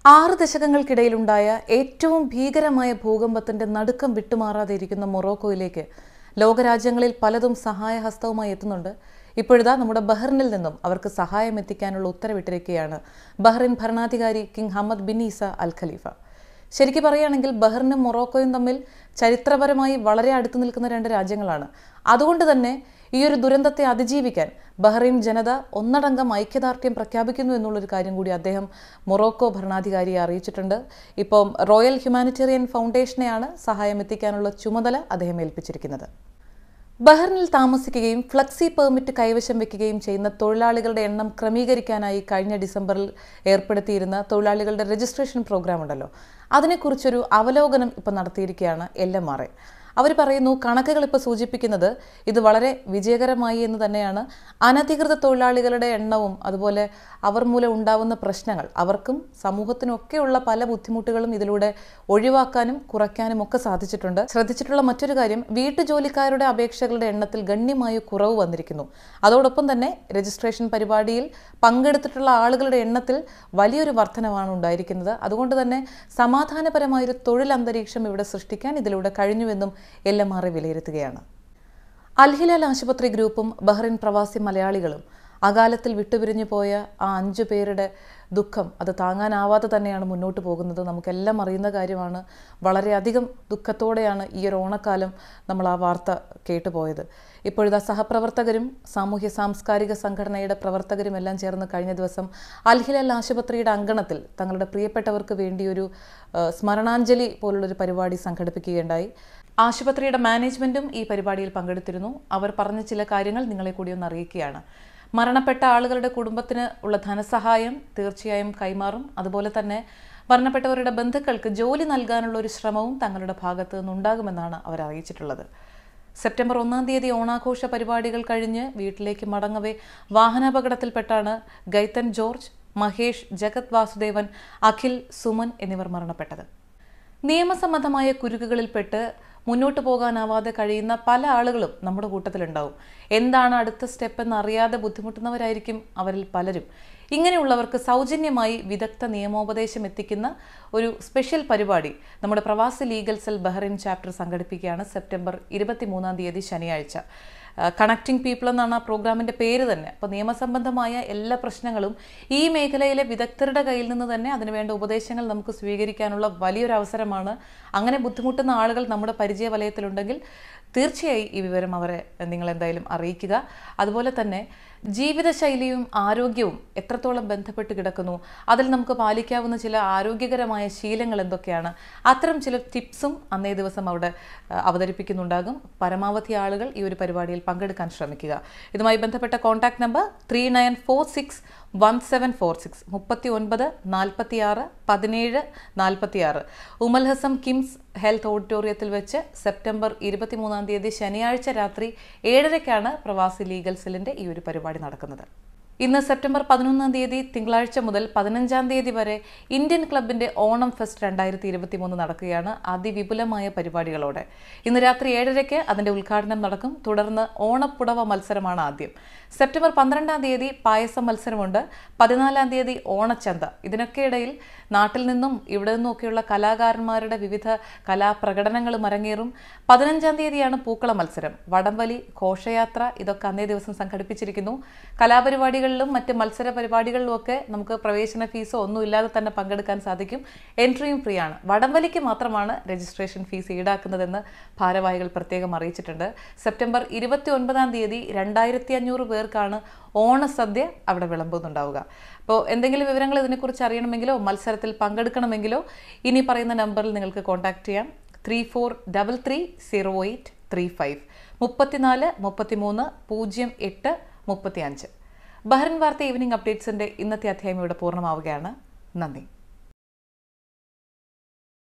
ആറ് ദശകങ്ങൾക്കിടയിലുണ്ടായ ഏറ്റവും ഭീകരമായ ഭൂകമ്പത്തിന്റെ നടുക്കം വിട്ടുമാറാതെ ഇരിക്കുന്ന മൊറോക്കോയിലേക്ക് ലോകരാജ്യങ്ങളിൽ പലതും സഹായഹസ്തവുമായി എത്തുന്നുണ്ട് ഇപ്പോഴിതാ നമ്മുടെ ബഹ്റിനിൽ നിന്നും അവർക്ക് സഹായം എത്തിക്കാനുള്ള ഉത്തരവിട്ടിരിക്കുകയാണ് ബഹ്റിൻ ഭരണാധികാരി king Hamad bin Isa Al Khalifa ശരിക്കും പറയുകയാണെങ്കിൽ ബഹ്റിനും മൊറോക്കോയും തമ്മിൽ ചരിത്രപരമായി വളരെ അടുത്ത് നിൽക്കുന്ന രണ്ട് രാജ്യങ്ങളാണ് അതുകൊണ്ട് തന്നെ ഈ ഒരു ദുരന്തത്തെ അതിജീവിക്കാൻ ബഹ്റൈൻ ജനത ഒന്നടങ്കം ഐക്യദാർഢ്യം പ്രഖ്യാപിക്കുന്നു എന്നുള്ളൊരു കാര്യം കൂടി അദ്ദേഹം മൊറോക്കോ ഭരണാധികാരിയെ അറിയിച്ചിട്ടുണ്ട് ഇപ്പം റോയൽ ഹ്യൂമാനിറ്റേറിയൻ ഫൗണ്ടേഷനെയാണ് സഹായം എത്തിക്കാനുള്ള ചുമതല അദ്ദേഹം ഏൽപ്പിച്ചിരിക്കുന്നത് ബഹ്റിനിൽ താമസിക്കുകയും ഫ്ലക്സി പെർമിറ്റ് കൈവശം വെക്കുകയും ചെയ്യുന്ന തൊഴിലാളികളുടെ എണ്ണം ക്രമീകരിക്കാനായി കഴിഞ്ഞ ഡിസംബറിൽ ഏർപ്പെടുത്തിയിരുന്ന തൊഴിലാളികളുടെ രജിസ്ട്രേഷൻ പ്രോഗ്രാം ഉണ്ടല്ലോ അതിനെക്കുറിച്ചൊരു അവലോകനം ഇപ്പം നടത്തിയിരിക്കുകയാണ് എൽ എം ആർ എ അവർ പറയുന്നു കണക്കുകൾ ഇപ്പോൾ സൂചിപ്പിക്കുന്നത് ഇത് വളരെ വിജയകരമായി എന്ന് തന്നെയാണ് അനധികൃത തൊഴിലാളികളുടെ എണ്ണവും അതുപോലെ അവർ മൂലം ഉണ്ടാവുന്ന പ്രശ്നങ്ങൾ അവർക്കും സമൂഹത്തിനും ഒക്കെയുള്ള പല ബുദ്ധിമുട്ടുകളും ഇതിലൂടെ ഒഴിവാക്കാനും കുറയ്ക്കാനും ഒക്കെ സാധിച്ചിട്ടുണ്ട് ശ്രദ്ധിച്ചിട്ടുള്ള മറ്റൊരു കാര്യം വീട്ടുജോലിക്കാരുടെ അപേക്ഷകളുടെ എണ്ണത്തിൽ ഗണ്യമായ കുറവ് വന്നിരിക്കുന്നു അതോടൊപ്പം തന്നെ രജിസ്ട്രേഷൻ പരിപാടിയിൽ പങ്കെടുത്തിട്ടുള്ള ആളുകളുടെ എണ്ണത്തിൽ വലിയൊരു വർധനവാണ് ഉണ്ടായിരിക്കുന്നത് അതുകൊണ്ട് തന്നെ സമാധാനപരമായൊരു തൊഴിൽ അന്തരീക്ഷം ഇവിടെ സൃഷ്ടിക്കാൻ ഇതിലൂടെ കഴിഞ്ഞുവെന്നും എൽ എം ആർ വിലയിരുത്തുകയാണ് അൽഹിലാൽ ആശുപത്രി ഗ്രൂപ്പും ബഹ്റിൻ പ്രവാസി മലയാളികളും അകാലത്തിൽ വിട്ടുപിരിഞ്ഞു പോയ ആ അഞ്ചു പേരുടെ ദുഃഖം അത് താങ്ങാനാവാതെ തന്നെയാണ് മുന്നോട്ട് പോകുന്നത് നമുക്കെല്ലാം അറിയുന്ന കാര്യമാണ് വളരെയധികം ദുഃഖത്തോടെയാണ് ഈ ഒരു ഓണക്കാലം നമ്മൾ ആ വാർത്ത കേട്ടുപോയത് ഇപ്പോഴിതാ സഹപ്രവർത്തകരും സാമൂഹ്യ സാംസ്കാരിക സംഘടനയുടെ പ്രവർത്തകരും എല്ലാം ചേർന്ന് കഴിഞ്ഞ ദിവസം അൽഹിലൽ ആശുപത്രിയുടെ അങ്കണത്തിൽ തങ്ങളുടെ പ്രിയപ്പെട്ടവർക്ക് വേണ്ടിയൊരു ആ, സ്മരണാഞ്ജലി പോലുള്ളൊരു പരിപാടി സംഘടിപ്പിക്കുകയുണ്ടായി ആശുപത്രിയുടെ മാനേജ്മെന്റും ഈ പരിപാടിയിൽ പങ്കെടുത്തിരുന്നു അവർ പറഞ്ഞ ചില കാര്യങ്ങൾ നിങ്ങളെ കൂടി ഒന്ന് അറിയിക്കുകയാണ് മരണപ്പെട്ട ആളുകളുടെ കുടുംബത്തിന് ഉള്ള ധനസഹായം തീർച്ചയായും കൈമാറും അതുപോലെ തന്നെ മരണപ്പെട്ടവരുടെ ബന്ധുക്കൾക്ക് ജോലി നൽകാനുള്ള ഒരു ശ്രമവും തങ്ങളുടെ ഭാഗത്ത് നിന്നുണ്ടാകുമെന്നാണ് അവർ അറിയിച്ചിട്ടുള്ളത് സെപ്റ്റംബർ ഒന്നാം തീയതി ഓണാഘോഷ പരിപാടികൾ കഴിഞ്ഞ് വീട്ടിലേക്ക് മടങ്ങവേ വാഹനാപകടത്തിൽപ്പെട്ടാണ് ഗൈത്തൻ ജോർജ് മഹേഷ് ജഗത് വാസുദേവൻ അഖിൽ സുമൻ എന്നിവർ മരണപ്പെട്ടത് നിയമസംബന്ധമായ കുരുക്കുകളിൽപ്പെട്ട് മുന്നോട്ട് പോകാനാവാതെ കഴിയുന്ന പല ആളുകളും നമ്മുടെ കൂട്ടത്തിലുണ്ടാവും എന്താണ് അടുത്ത സ്റ്റെപ്പ് എന്നറിയാതെ ബുദ്ധിമുട്ടുന്നവരായിരിക്കും അവരിൽ പലരും ഇങ്ങനെയുള്ളവർക്ക് സൗജന്യമായി വിദഗ്ധ നിയമോപദേശം എത്തിക്കുന്ന ഒരു സ്പെഷ്യൽ പരിപാടി നമ്മുടെ Pravasi legal cell Bahrain chapter സംഘടിപ്പിക്കുകയാണ് സെപ്റ്റംബർ ഇരുപത്തിമൂന്നാം തീയതി ശനിയാഴ്ച കണക്റ്റിംഗ് പീപ്പിൾ എന്നാണ് ആ പ്രോഗ്രാമിൻ്റെ പേര് തന്നെ അപ്പോൾ നിയമസംബന്ധമായ എല്ലാ പ്രശ്നങ്ങളും ഈ മേഖലയിലെ വിദഗ്ധരുടെ കയ്യിൽ നിന്ന് തന്നെ അതിനുവേണ്ട ഉപദേശങ്ങൾ നമുക്ക് സ്വീകരിക്കാനുള്ള വലിയൊരു അവസരമാണ് അങ്ങനെ ബുദ്ധിമുട്ടുന്ന ആളുകൾ നമ്മുടെ പരിചയ വലയത്തിലുണ്ടെങ്കിൽ തീർച്ചയായും ഈ വിവരം അവരെ നിങ്ങൾ എന്തായാലും അറിയിക്കുക അതുപോലെ തന്നെ ജീവിതശൈലിയും ആരോഗ്യവും എത്രത്തോളം ബന്ധപ്പെട്ട് കിടക്കുന്നു അതിൽ നമുക്ക് പാലിക്കാവുന്ന ചില ആരോഗ്യകരമായ ശീലങ്ങൾ എന്തൊക്കെയാണ് അത്തരം ചില ടിപ്സും അന്നേ ദിവസം അവിടെ ആ, അവതരിപ്പിക്കുന്നുണ്ടാകും പരമാവധി ആളുകൾ ഈ ഒരു പരിപാടിയിൽ പങ്കെടുക്കാൻ ശ്രമിക്കുക ഇതുമായി ബന്ധപ്പെട്ട contact number three nine four six one seven four six മുപ്പത്തി ഒൻപത് നാൽപ്പത്തി ആറ് പതിനേഴ് നാൽപ്പത്തി ആറ് ഉമൽ ഹസം കിംസ് ഹെൽത്ത് ഓഡിറ്റോറിയത്തിൽ വെച്ച് സെപ്റ്റംബർ ഇരുപത്തിമൂന്നാം തീയതി ശനിയാഴ്ച രാത്രി ഏഴരയ്ക്കാണ് പ്രവാസി ലീഗൽ സെല്ലിന്റെ ഈ ഒരു പരിപാടി നടക്കുന്നത് ഇന്ന് സെപ്റ്റംബർ പതിനൊന്നാം തീയതി തിങ്കളാഴ്ച മുതൽ പതിനഞ്ചാം തീയതി വരെ ഇന്ത്യൻ ക്ലബിന്റെ ഓണം ഫെസ്റ്റ് രണ്ടായിരത്തി ഇരുപത്തി മൂന്ന് നടക്കുകയാണ് അതിവിപുലമായ പരിപാടികളോടെ ഇന്ന് രാത്രി ഏഴരയ്ക്ക് അതിന്റെ ഉദ്ഘാടനം നടക്കും തുടർന്ന് ഓണപ്പുടവ മത്സരമാണ് ആദ്യം സെപ്റ്റംബർ പന്ത്രണ്ടാം തീയതി പായസ മത്സരമുണ്ട് പതിനാലാം തീയതി ഓണച്ചന്ത ഇതിനൊക്കെ ഇടയിൽ നാട്ടിൽ നിന്നും ഇവിടെ നിന്നുമൊക്കെയുള്ള കലാകാരന്മാരുടെ വിവിധ കലാപ്രകടനങ്ങളും അരങ്ങേറും പതിനഞ്ചാം തീയതിയാണ് പൂക്കള മത്സരം വടംവലി ഘോഷയാത്ര ഇതൊക്കെ അന്നേ ദിവസം സംഘടിപ്പിച്ചിരിക്കുന്നു കലാപരിപാടികളിലും മറ്റ് മത്സര പരിപാടികളിലും ഒക്കെ നമുക്ക് പ്രവേശന ഫീസോ ഒന്നും ഇല്ലാതെ തന്നെ പങ്കെടുക്കാൻ സാധിക്കും എൻട്രിയും ഫ്രീ ആണ് വടംവലിക്ക് മാത്രമാണ് രജിസ്ട്രേഷൻ ഫീസ് ഈടാക്കുന്നതെന്ന് ഭാരവാഹികൾ പ്രത്യേകം അറിയിച്ചിട്ടുണ്ട് സെപ്റ്റംബർ ഇരുപത്തി ഒൻപതാം തീയതി രണ്ടായിരത്തി അഞ്ഞൂറ് പേർക്കാണ് ഓണസദ്യ അവിടെ വിളമ്പുന്നുണ്ടാവുക അപ്പോൾ എന്തെങ്കിലും വിവരങ്ങൾ ഇതിനെക്കുറിച്ച് അറിയണമെങ്കിലോ മത്സരത്തിൽ പങ്കെടുക്കണമെങ്കിലോ ഇനി പറയുന്ന നമ്പറിൽ നിങ്ങൾക്ക് കോൺടാക്ട് ചെയ്യാം three four double three zero eight three five മുപ്പത്തിനാല് മുപ്പത്തിമൂന്ന് പൂജ്യം എട്ട് മുപ്പത്തി അഞ്ച് ബഹ്റിൻ വാർത്ത ഈവനിംഗ് അപ്ഡേറ്റ്സിൻ്റെ ഇന്നത്തെ അധ്യായം ഇവിടെ പൂർണ്ണമാവുകയാണ് നന്ദി